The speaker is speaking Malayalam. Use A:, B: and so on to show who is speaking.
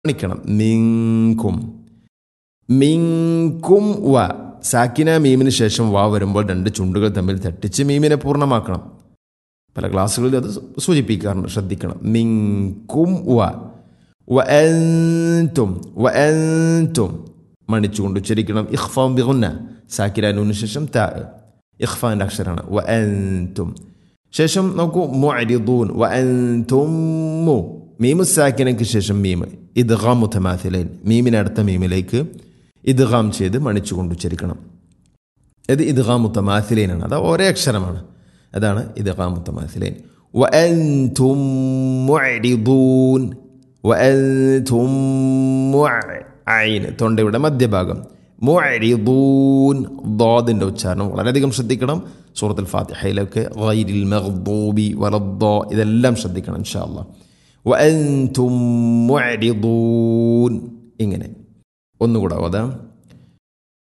A: കാണിക്കണം മിങ്കും മിങ്കും വ സാക്കിന മീമിന് ശേഷം വാ വരുമ്പോൾ രണ്ട് ചുണ്ടുകൾ തമ്മിൽ തട്ടിച്ച് മീമിനെ പൂർണ്ണമാക്കണം പല ക്ലാസ്സുകളിൽ അത് സൂചിപ്പിക്കാറുണ്ട് ശ്രദ്ധിക്കണം മിങ്കും വ വ എൻതും വ എൻതും മണിച്ചുകൊണ്ട് ഉച്ചരിക്കണം ഇഖ്ഫാം ബിഗുന്ന സാക്കിരാനൂന് ശേഷം താ ഇഖ്ഫാൻ്റെ അക്ഷരമാണ് വ എൻതും ശേഷം നോക്കൂ മുഅരിദൂൻ വ എൻതും മു മീമു സാക്കിനയ്ക്ക് ശേഷം മീം ഇദ്ഗാം മുത്തമാഥിലൈൻ മീമിന് അടുത്ത മീമിലേക്ക് ഇദ്ഗാം ചെയ്ത് മണിച്ചുകൊണ്ട് ഉച്ചരിക്കണം ഇത് ഇദ്ഗാം മുത്തമാഥിലൈനാണ് അത് ഒരേ അക്ഷരമാണ് അതാണ് ഇദ്ഗാം മുത്തമാഥിലൈൻ വ എൻതും മുഅരിദൂൻ വ എൻതും മുഅ ഐൻ തൊണ്ടയുടെ മധ്യഭാഗം മുഅരിദൂൻ ദാദിൻ്റെ ഉച്ചാരണം വളരെയധികം ശ്രദ്ധിക്കണം സൂറത്തുൽ ഫാത്തിഹയിലൊക്കെ ഗൈരിൽ മഗ്ദൂബി വലദ്ദ ഇതെല്ലാം ശ്രദ്ധിക്കണം ഇൻഷാ അല്ലാ വ അൻതും മുഅരിദൂൻ ഇങ്ങനെ ഒന്നുകൂടെ ഓതാം